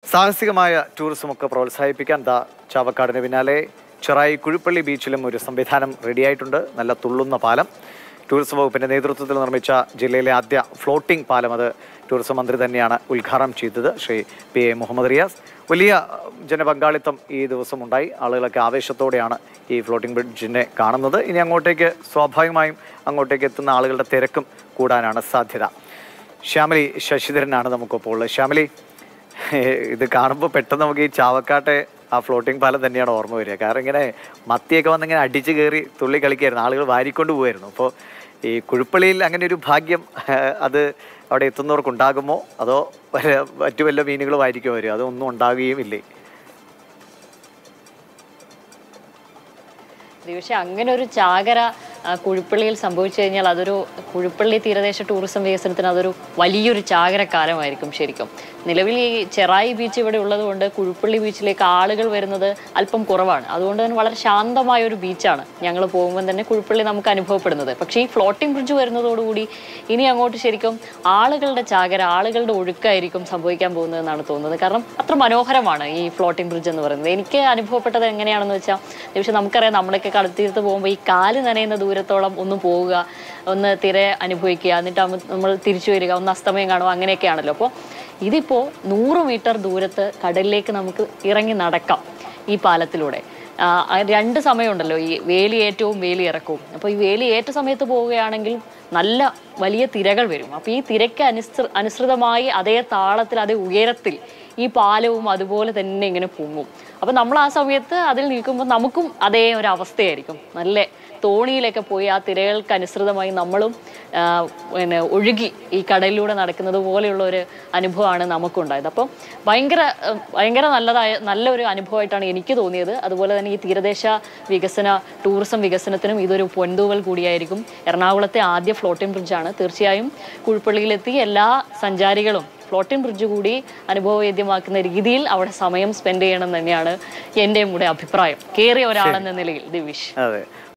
സാഹസികമായ ടൂറിസമൊക്കെ പ്രോത്സാഹിപ്പിക്കാൻ ദാ ചാവക്കാടിന് പിന്നാലെ ചെറായി കുഴിപ്പള്ളി ബീച്ചിലും ഒരു സംവിധാനം റെഡിയായിട്ടുണ്ട് നല്ല തുള്ളുന്ന പാലം ടൂറിസം വകുപ്പിന്റെ നേതൃത്വത്തിൽ നിർമ്മിച്ച ജില്ലയിലെ ആദ്യ ഫ്ലോട്ടിംഗ് പാലം അത് ടൂറിസം മന്ത്രി തന്നെയാണ് ഉദ്ഘാടനം ചെയ്തത് ശ്രീ പി എ മുഹമ്മദ് റിയാസ് വലിയ ജനപങ്കാളിത്തം ഈ ദിവസം ഉണ്ടായി ആളുകളൊക്കെ ആവേശത്തോടെയാണ് ഈ ഫ്ലോട്ടിംഗ് ബ്രിഡ്ജിനെ കാണുന്നത് ഇനി അങ്ങോട്ടേക്ക് സ്വാഭാവികമായും അങ്ങോട്ടേക്ക് എത്തുന്ന ആളുകളുടെ തിരക്കും കൂടാനാണ് സാധ്യത ശ്യാമലി ശശിധരനാണ് നമുക്കൊപ്പോൾ ഉള്ളത് ശ്യാമലി ഇത് കാണുമ്പോൾ പെട്ടെന്ന് നമുക്ക് ഈ ചാവക്കാട്ടെ ആ ഫ്ലോട്ടിംഗ് പാലം തന്നെയാണ് ഓർമ്മ വരിക കാരണം ഇങ്ങനെ മത്തിയൊക്കെ വന്നിങ്ങനെ അടിച്ച് കയറി തുള്ളി കളിക്കായിരുന്നു ആളുകൾ വാരിക്കൊണ്ട് പോവായിരുന്നു അപ്പോൾ ഈ കുഴുപ്പള്ളിയിൽ അങ്ങനെ ഒരു ഭാഗ്യം അത് അവിടെ എത്തുന്നവർക്ക് ഉണ്ടാകുമോ അതോ വല്ല- മറ്റു വല്ല മീനുകളും ആയിരിക്കും വരിക അതൊന്നും ഉണ്ടാകുകയും ഇല്ലേ പക്ഷെ അങ്ങനെ ഒരു ചാകര ആ, കുഴിപ്പള്ളിയിൽ സംഭവിച്ചു കഴിഞ്ഞാൽ അതൊരു കുഴിപ്പള്ളി തീരദേശ ടൂറിസം വികസനത്തിന് അതൊരു വലിയൊരു ചാകര കാലമായിരിക്കും ശരിക്കും നിലവിൽ ഈ ചെറായി ബീച്ച് ഇവിടെ ഉള്ളതുകൊണ്ട് കുഴിപ്പള്ളി ബീച്ചിലേക്ക് ആളുകൾ വരുന്നത് അല്പം കുറവാണ് അതുകൊണ്ട് തന്നെ വളരെ ശാന്തമായ ഒരു ബീച്ചാണ് ഞങ്ങൾ പോകുമ്പോൾ തന്നെ കുഴിപ്പള്ളി നമുക്ക് അനുഭവപ്പെടുന്നത് പക്ഷേ ഈ ഫ്ലോട്ടിംഗ് ബ്രിഡ്ജ് വരുന്നതോടുകൂടി ഇനി അങ്ങോട്ട് ശരിക്കും ആളുകളുടെ ചാകര ആളുകളുടെ ഒഴുക്കായിരിക്കും സംഭവിക്കാൻ പോകുന്നതെന്നാണ് തോന്നുന്നത് കാരണം അത്ര മനോഹരമാണ് ഈ ഫ്ലോട്ടിംഗ് ബ്രിഡ്ജ് എന്ന് പറയുന്നത് എനിക്ക് അനുഭവപ്പെട്ടത് എങ്ങനെയാണെന്ന് വെച്ചാൽ പക്ഷെ നമുക്കറിയാം നമ്മളൊക്കെ കടത്തീരത്ത് പോകുമ്പോൾ ഈ കാല് നനയുന്ന ദൂരത്തോളം ഒന്ന് പോവുക ഒന്ന് തിര അനുഭവിക്കുക എന്നിട്ട് അമ്മ- നമ്മൾ തിരിച്ചു വരിക ഒന്ന് അസ്തമയം കാണുക അങ്ങനെയൊക്കെയാണല്ലോ അപ്പോൾ ഇതിപ്പോൾ നൂറ് മീറ്റർ ദൂരത്ത് കടലിലേക്ക് നമുക്ക് ഇറങ്ങി നടക്കാം ഈ പാലത്തിലൂടെ ആ, ആ രണ്ട് സമയമുണ്ടല്ലോ ഈ വേലിയേറ്റവും വേലിയിറക്കവും അപ്പോൾ ഈ വേലിയേറ്റ സമയത്ത് പോവുകയാണെങ്കിൽ നല്ല വലിയ തിരകൾ വരും അപ്പോൾ ഈ തിരക്ക് അനുസൃ അനുസൃതമായി അതേ താളത്തിൽ അതേ ഉയരത്തിൽ ഈ പാലവും അതുപോലെ തന്നെ ഇങ്ങനെ പൊങ്ങും അപ്പോൾ നമ്മൾ ആ സമയത്ത് അതിൽ നിൽക്കുമ്പോൾ നമുക്കും അതേ ഒരു അവസ്ഥയായിരിക്കും നല്ല തോണിയിലൊക്കെ പോയി ആ തിരകൾക്ക് അനുസൃതമായി നമ്മളും ആ, പിന്നെ ഒഴുകി ഈ കടലിലൂടെ നടക്കുന്നത് പോലെയുള്ള ഒരു അനുഭവമാണ് നമുക്കുണ്ടായത് അപ്പം ഭയങ്കര ആ, ഭയങ്കര നല്ലതായ നല്ലൊരു അനുഭവമായിട്ടാണ് എനിക്ക് തോന്നിയത് അതുപോലെ തന്നെ ഈ തീരദേശ വികസന ടൂറിസം വികസനത്തിനും ഇതൊരു പൊൻതൂവൽ കൂടിയായിരിക്കും എറണാകുളത്തെ ആദ്യ ഫ്ലോട്ടിംഗ് ബ്രിഡ്ജാണ് തീർച്ചയായും കുഴിപ്പള്ളിയിലെത്തി എല്ലാ സഞ്ചാരികളും ഫ്ലോട്ടിംഗ് ബ്രിഡ്ജ് കൂടി അനുഭവവേദ്യമാക്കുന്ന രീതിയിൽ അവിടെ സമയം സ്പെൻഡ് ചെയ്യണം തന്നെയാണ് എൻ്റെയും കൂടെ അഭിപ്രായം കയറിയ ഒരാളെന്ന നിലയിൽ ദിവിഷ് അതെ